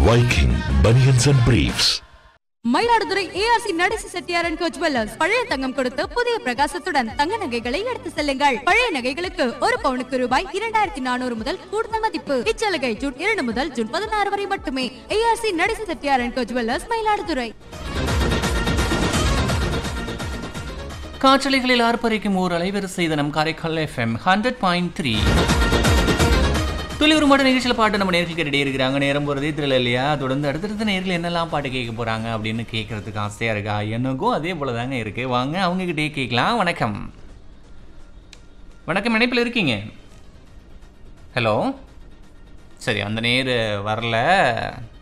Viking Bunions and Briefs. Mayiladuthurai ARC Nadesi Chettiar and co jewellers பழைய தங்கம் கொடுத்து புதிய பிரகாசத்துடன் தங்க நகைகளை எடுத்து செல்லுங்கள் பழைய நகைகளுக்கு ஒரு பவுனுக்கு ரூபாய் இரண்டாயிரத்தி நானூறு முதல் கூடுதல் மதிப்பு இச்சலுகை ஜூன் இரண்டு முதல் ஜூன் பதினாறு வரை மட்டுமே ARC Nadesi Chettiar and co jewellers Mayiladuthurai காற்றலைகளில் ஆர்ப்பரிக்கும் ஓர் அலைவரிசை நம் Karaikal FM hundred point three துளிவர் மட்டும் நிகழ்ச்சியில் பாட்டு நம்ம நேர்கள் கேட்டுட்டே இருக்கிறாங்க நேரம் போகிறதே தெரியல இல்லையா தொடர்ந்து அடுத்தடுத்த நேரில் என்னெல்லாம் பாட்டு கேட்க போகிறாங்க அப்படின்னு கேட்கறதுக்கு ஆசையாக இருக்கா எனக்கும் அதே போல தாங்க இருக்குது வாங்க அவங்ககிட்டயே கேட்கலாம் வணக்கம் வணக்கம் இணைப்பில் இருக்கீங்க ஹலோ சரி அந்த நேர் வரல